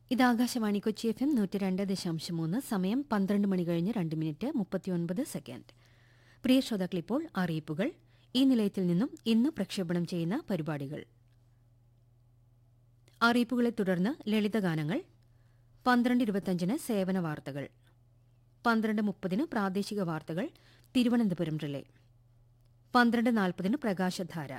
ഇത് Akashvani Kochi F M നൂറ്റി രണ്ട് ദശാംശം മൂന്ന് സമയം പന്ത്രണ്ട് മണി കഴിഞ്ഞ് രണ്ട് മിനിറ്റ് മുപ്പത്തിയൊൻപത് സെക്കൻഡ് പ്രിയ ശ്രോതാക്കളിപ്പോൾ അറിയിപ്പുകൾ ഈ നിലയത്തിൽ നിന്നും ഇന്ന് പ്രക്ഷേപണം ചെയ്യുന്ന പരിപാടികൾ അറിയിപ്പുകളെ തുടർന്ന് ലളിതഗാനങ്ങൾ പന്ത്രണ്ട് ഇരുപത്തഞ്ചിന് സേവന വാർത്തകൾ പന്ത്രണ്ട് മുപ്പതിന് പ്രാദേശിക വാർത്തകൾ തിരുവനന്തപുരം റിലേ പന്ത്രണ്ട് നാൽപ്പതിന് പ്രകാശധാര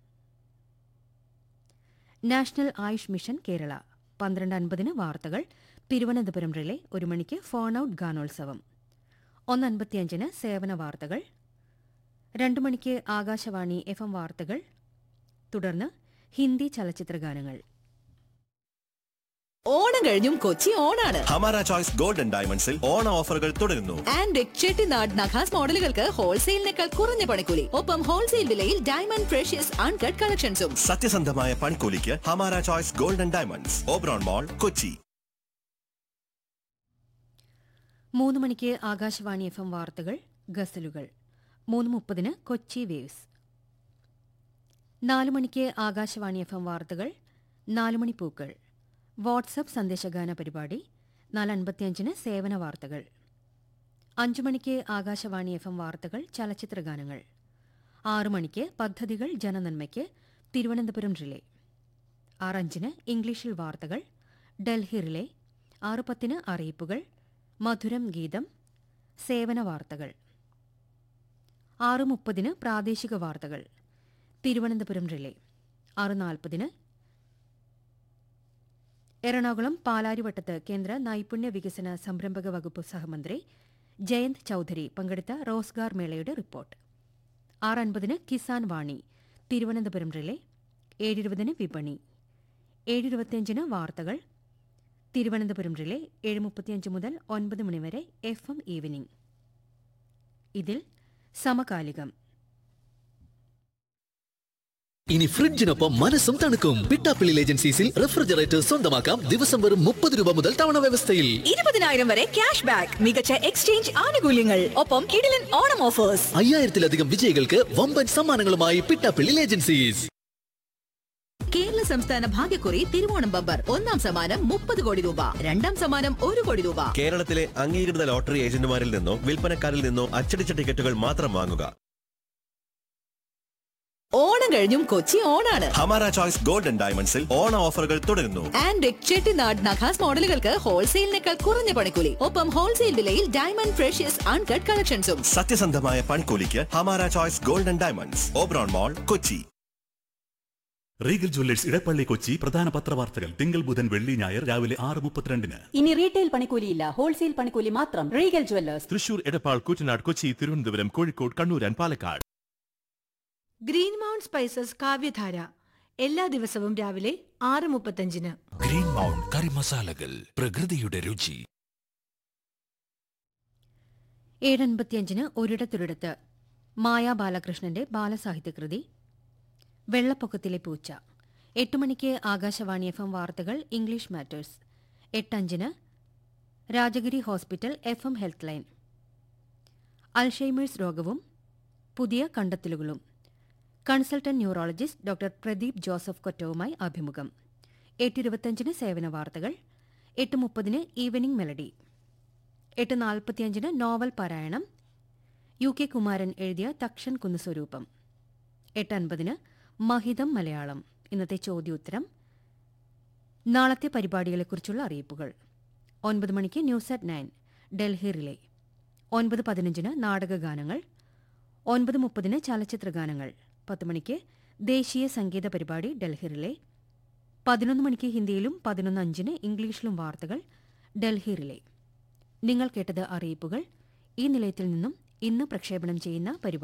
നാഷണൽ ആയുഷ് മിഷൻ കേരള പന്ത്രണ്ട് അൻപതിന് വാർത്തകൾ തിരുവനന്തപുരം റിലേ ഒരു മണിക്ക് ഫോൺ ഔട്ട് ഗാനോത്സവം ഒന്ന് അൻപത്തിയഞ്ചിന് സേവന വാർത്തകൾ രണ്ടു മണിക്ക് ആകാശവാണി എഫ് എം വാർത്തകൾ തുടർന്ന് ഹിന്ദി ചലച്ചിത്ര ഗാനങ്ങൾ ഓണം കഴിഞ്ഞും കൊച്ചി ഓണാണ് ഹമാര ചോയ്സ് ഗോൾഡൻ ഡയമണ്ട്സിൽ ഓണ ഓഫറുകൾ തുടരുന്നു ആൻഡ് ചെട്ടിനാട് നഖാസ് മോഡലുകൾക്ക് ഹോൾസെയിലിനേക്കാൾ കുറഞ്ഞ പണിക്കൂലി ഒപ്പം ഹോൾസെയിൽ വിലയിൽ ഡയമണ്ട് ഫ്രഷ്യസ് അൺകട്ട് കളക്ഷൻസും സത്യസന്ധമായ പണിക്കൂലിക്ക് Hamara choice golden diamonds Oberon mall Kochi മൂന്ന് മണിക്ക് ആകാശവാണി എഫ് എം വാർത്തകൾ ഗസലുകൾ മൂന്ന് മുപ്പതിന് കൊച്ചി വേവ്സ് നാല് മണിക്ക് ആകാശവാണി എഫ് എം വാർത്തകൾ നാല് മണി പൂക്കൾ വാട്സപ്പ് സന്ദേശഗാന പരിപാടി നാല് അൻപത്തിയഞ്ചിന് സേവന വാർത്തകൾ അഞ്ചു മണിക്ക് ആകാശവാണി എഫ് എം വാർത്തകൾ ചലച്ചിത്ര ഗാനങ്ങൾ ആറു മണിക്ക് പദ്ധതികൾ ജനനന്മയ്ക്ക് തിരുവനന്തപുരം റിലേ ആറഞ്ചിന് ഇംഗ്ലീഷിൽ വാർത്തകൾ ഡൽഹി റിലേ ആറ് പത്തിന് അറിയിപ്പുകൾ മധുരം ഗീതം സേവന വാർത്തകൾ ആറ് മുപ്പതിന് പ്രാദേശിക വാർത്തകൾ തിരുവനന്തപുരം റിലേ ആറ് നാൽപ്പതിന് എറണാകുളം പാലാരിവട്ടത്ത് കേന്ദ്ര നൈപുണ്യ വികസന സംരംഭക വകുപ്പ് സഹമന്ത്രി ജയന്ത് ചൌധരി പങ്കെടുത്ത റോസ്ഗാർ മേളയുടെ റിപ്പോർട്ട് ആറ് അൻപതിന് കിസാൻ വാണി തിരുവനന്തപുരം റിലേ ഏഴിരുപതിന് വിപണി ഏഴിരുപത്തിയഞ്ചിന് വാർത്തകൾ തിരുവനന്തപുരം റിലേ ഏഴ് മുപ്പത്തിയഞ്ച് മുതൽ ഒൻപത് മണിവരെ എഫ് എം ഈവനിംഗ് ഇതിൽ സമകാലികം ഇനി ഫ്രിഡ്ജിനൊപ്പം മനസ്സും തണുക്കും പിട്ടാപ്പിള്ളി ഏജൻസീസിൽ റെഫ്രിജറേറ്റർ സ്വന്തമാക്കാം ദിവസം വെറും മുപ്പത് രൂപ മുതൽ തവണ വ്യവസ്ഥയിൽ ഇരുപതിനായിരം വരെ ക്യാഷ് ബാക്ക് മികച്ച എക്സ്ചേഞ്ച് ആനുകൂല്യങ്ങൾ ഒപ്പം കിടിലൻ ഓണം ഓഫേഴ്സ് അയ്യായിരത്തിലധികം വിജയികൾക്ക് വമ്പൻ സമ്മാനങ്ങളുമായി പിട്ടാപ്പിള്ളി ഏജൻസീസ് കേരള സംസ്ഥാന ഭാഗ്യക്കുറി തിരുവോണം ബമ്പർ ഒന്നാം സമ്മാനം മുപ്പത് കോടി രൂപ രണ്ടാം സമ്മാനം ഒരു കോടി രൂപ കേരളത്തിലെ അംഗീകൃത ലോട്ടറി ഏജന്റുമാരിൽ നിന്നോ വിൽപ്പനക്കാരിൽ നിന്നോ അച്ചടിച്ച ടിക്കറ്റുകൾ മാത്രം വാങ്ങുക ഓണം കഴിഞ്ഞും കൊച്ചി ഓണാണ് ഹമാര ചോയ്സ് ഗോൾഡൻ ഡയമണ്ട്സിൽ ഓണ ഓഫറുകൾ തുടരുന്നു ആൻഡ് ചെട്ടിനാട് നഖാസ് മോഡലുകൾക്ക് ഹോൾസെയിലിനേക്കാൾ കുറഞ്ഞ പണിക്കൂലി ഒപ്പം ഹോൾസെയിൽ വിലയിൽ ഡയമണ്ട് ഫ്രഷ്യസ് അൺകട്ട് കളക്ഷൻസും സത്യസന്ധമായ പണിക്കൂലിക്ക് Hamara choice golden diamonds Oberon mall Kochi Regal jewellers Edappally Kochi പ്രധാന പത്രവാർത്തകൾ തിങ്കൾ ബുധൻ വെള്ളി ഞായർ രാവിലെ ആറ് മുപ്പത്തിരണ്ടിന് ഇനി റീറ്റെയിൽ പണിക്കൂലിയില്ല ഹോൾസെയിൽ പണിക്കൂലി മാത്രം Regal jewellers Thrissur Edappal Koottanad Kochi Thiruvananthapuram Kozhikode Kannur and Palakkad Green Mount Spices Kavyadhara എല്ലാ ദിവസവും രാവിലെ ആറ് മുപ്പത്തഞ്ചിന് ഗ്രീൻ മൗണ്ട് കറി മസാലകൾ പ്രകൃതിയുടെ രുചി ഏഴൻപത്തിയഞ്ചിന് ഒരിടത്തൊരിടത്ത് മായാ ബാലകൃഷ്ണന്റെ ബാലസാഹിത്യകൃതി വെള്ളപ്പൊക്കത്തിലെ പൂച്ച എട്ട് മണിക്ക് ആകാശവാണി എഫ് എം വാർത്തകൾ ഇംഗ്ലീഷ് മാറ്റേഴ്സ് എട്ടഞ്ചിന് Rajagiri hospital F M health line Alzheimer's രോഗവും പുതിയ കണ്ടെത്തലുകളും consultant neurologist doctor Pradeep Joseph കൊറ്റവുമായി അഭിമുഖം എട്ടിരുപത്തഞ്ചിന് സേവന വാർത്തകൾ എട്ട് മുപ്പതിന് ഈവനിംഗ് മെലഡി എട്ട് നാൽപ്പത്തിയഞ്ചിന് നോവൽ പാരായണം യു കെ കുമാരൻ എഴുതിയ തക്ഷൻ കുന്നുസ്വരൂപം എട്ട് അൻപതിന് മഹിതം മലയാളം ഇന്നത്തെ ചോദ്യോത്തരം നാളത്തെ പരിപാടികളെക്കുറിച്ചുള്ള അറിയിപ്പുകൾ ഒൻപത് മണിക്ക് news at nine Delhi relay ഒൻപത് പതിനഞ്ചിന് നാടകഗാനങ്ങൾ ഒൻപത് മുപ്പതിന് ചലച്ചിത്ര ഗാനങ്ങൾ പത്ത് മണിക്ക് ദേശീയ സംഗീത പരിപാടി ഡൽഹി റിലേ പതിനൊന്ന് മണിക്ക് ഹിന്ദിയിലും പതിനൊന്ന് അഞ്ചിന് ഇംഗ്ലീഷിലും വാർത്തകൾ ഡൽഹി റിലേ നിങ്ങൾ കേട്ടത് അറിയിപ്പുകൾ ഈ നിലയത്തിൽ നിന്നും ഇന്ന് പ്രക്ഷേപണം ചെയ്യുന്ന പരിപാടി